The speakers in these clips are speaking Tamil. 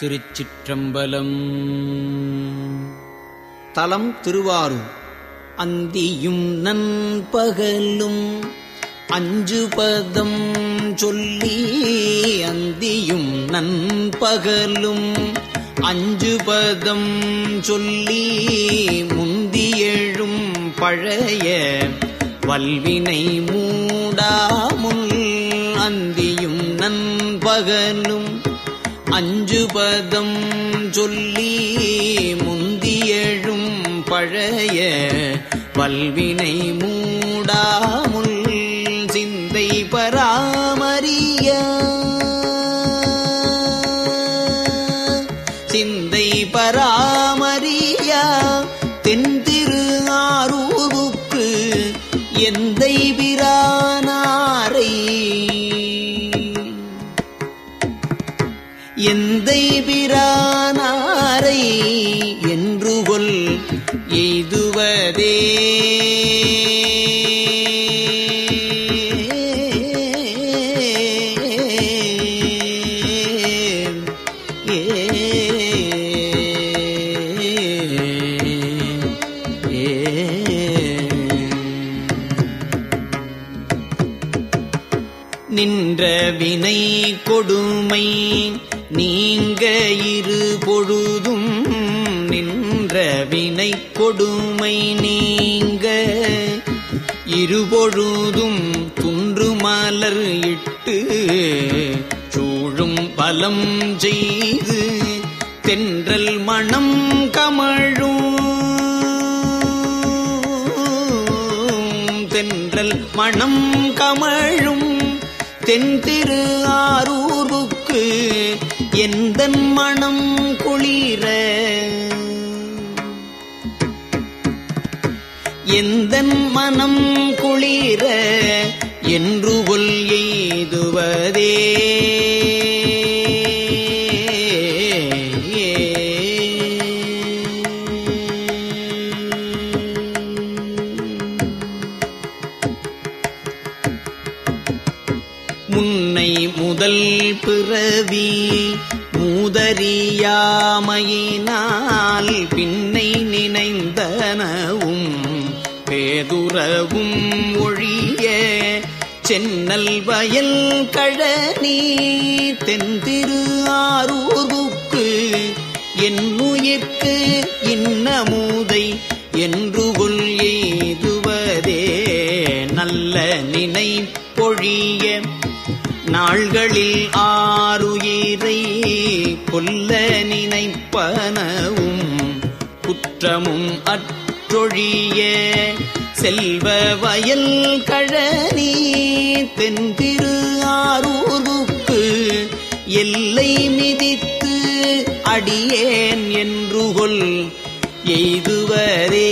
திருச்சிற்றம்பலம் தலம் திருவாரூர் அந்தியும் நண்பகலும் அஞ்சு பதம் சொல்லி அந்தியும் நண்பகலும் அஞ்சு பதம் சொல்லி முந்தியெழும் பழைய வல்வினை மூடாமுல் அந்தியும் நண்பகலும் அஞ்சு பதம் சொல்லி முந்தியெழும் பழைய வல்வினை மூடாமுல் சிந்தை பராமரிய சிந்தை பராமரியா தென்திரு ஆரூருக்கு எந்தை பிரானாரை எந்தை பிரானாரை என்று கொல் எய்துவதே நின்ற வினை கொடுமை நீங்க இரு பொழுதும் நின்ற வினை கொடுமை நீங்க இருபொழுதும் துன்று மலர் இட்டு சூழும் பலம் செய்து தென்றல் மணம் கமழும் தென்றல் மணம் கமழும் தென்திரு ஆரூருக்கு எந்த மணம் குளிர எந்த மனம் குளிர என்று கொல் எய்துவதே முன்னை முதல் பிறவி மூதறியாமையினால் பின்னை நினைந்தனவும் பேதுறவும் ஒழிய சென்னல் வயல் கழனி தென்திரு ஆரூருக்கு என்னுயிர்க்கு இன்னமுதை என்று கொல் எய்துவதே நல்ல நினை பொழிய நாள்களில் ஆறுயிரை கொல்ல நினைப்பனவும் குற்றமும் அற்றொழிய செல்வ வயல் கழனி தென்திரு ஆரூருக்கு எல்லை மிதித்து அடியேன் என்று கொல் எய்துவரே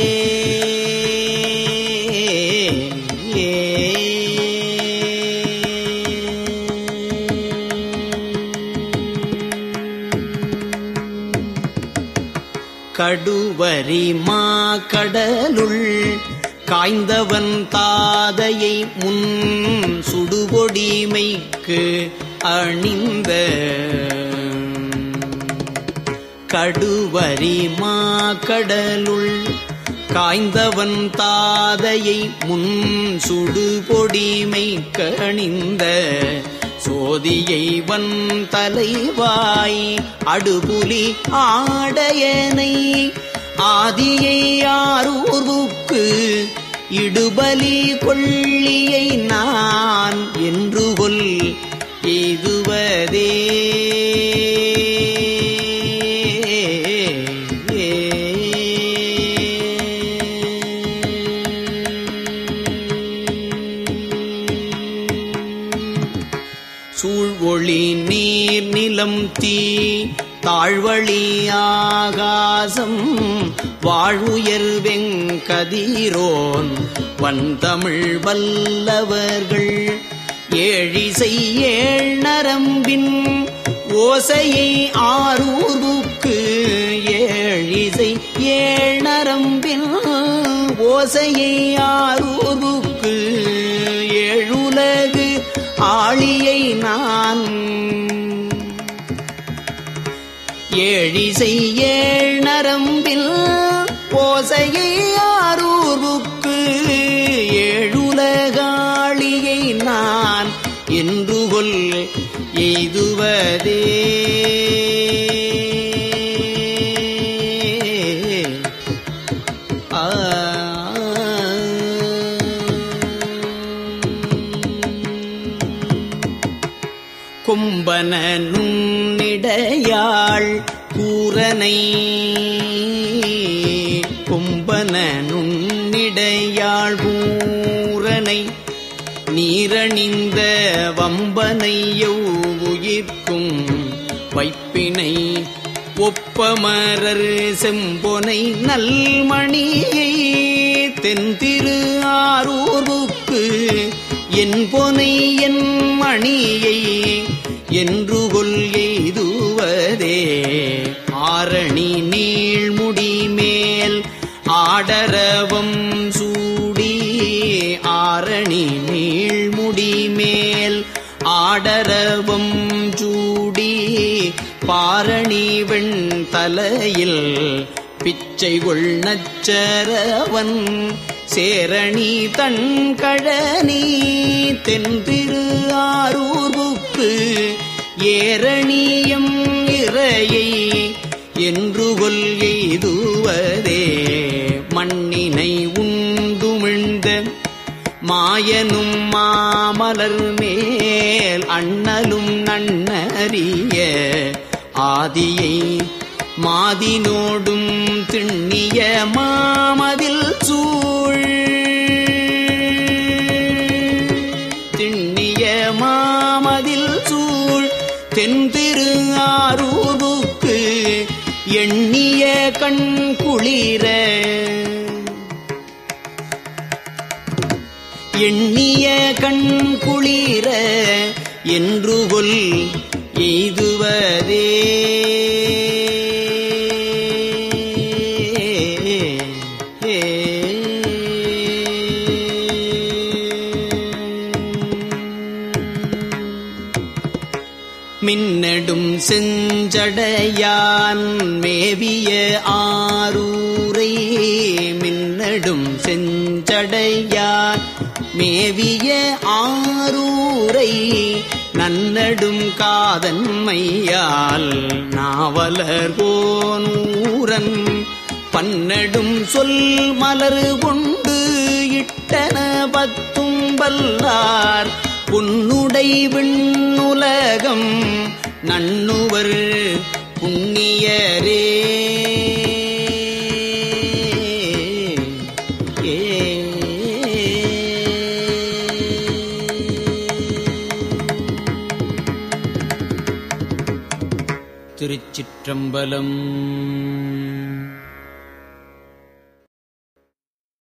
கடுவரி மா கடலுள் காய்ந்தவன் தாதையை முன் சுடுபொடிமைக்கு அணிந்த கடுவரி மா கடலுள் காய்ந்தவன் தாதையை முன் சுடுபொடிமை கணிந்த சோதியை வன் தலைவாய் அடுபுலி ஆடையனை ஆதியை ஆரூர்வுக்கு இடுபலி கொள்ளியை நான் என்று கொல் எய்துவதே சூழ்வொளி நீர் நிலம் தீ தாழ்வழி ஆகாசம் வாழ்வுயர் வெங்கதிரோன் வந்தமிழ் வல்லவர்கள் ஏழிசை ஏழ் நரம்பின் ஓசையை ஆரூர்வுக்கு ஏழிசை ஏழ் நரம்பின் ஓசையை ஆரூர்வுக்கு ஏழுலகு ஆழியை நான் ஏழிசை ஏழ் நரம்பில் ஓசையை ஆரூருக்கு ஏழுலகாளியை நான் என்று கொல் எய்துவதே ஆ கும்பன நுண்ணிடையாள் கூரனை கும்பன நுண்ணிடையாள் கூரனை நீரணிந்த வம்பனையோ உயிர்க்கும் வைப்பினை ஒப்பமரர் செம்பொனை நல்மணியை தென்திரு ஆரூர்வுக்கு என் பொனை என் மணியை என்று கொல் எய்துவதே ஆரணி நீழ்முடி மேல் ஆடரவம் சூடி ஆரணி நீழ்முடி மேல் ஆடரவம் சூடி பாரணி வெண் தலையில் பிச்சை கொள் நச்சரவன் சேரணி தன் கழனி தென்திரு ஆரூர்வுக்கு ஏரணியம் இறையை என்று கொல் எய்துவதே மண்ணினை உண்டுமிழ்ந்த மாயனும் மாமலர் மேல் அண்ணலும் நன்னறிய ஆதியை மாதினோடும் திண்ணிய மாமதில் சூழ் திண்ணிய மாமதில் சூழ் தென்திரு ஆரூருக்கு எண்ணிய கண் குளிர எண்ணிய கண் குளிர என்று கொல் எய்துவதே மின்னடும் செஞ்சடையான் மேவிய ஆரூரை மின்னடும் செஞ்சடையான் மேவிய ஆரூரை நன்னடும் காதன்மையால் நாவலர் கோனூரன் பன்னடும் சொல் மலர் கொண்டு இட்டன பத்தும் வல்லார் புன்னுடை விண்ணுலகம் நண்ணுவர் புண்ணியரே ஏ திருச்சிற்றம்பலம்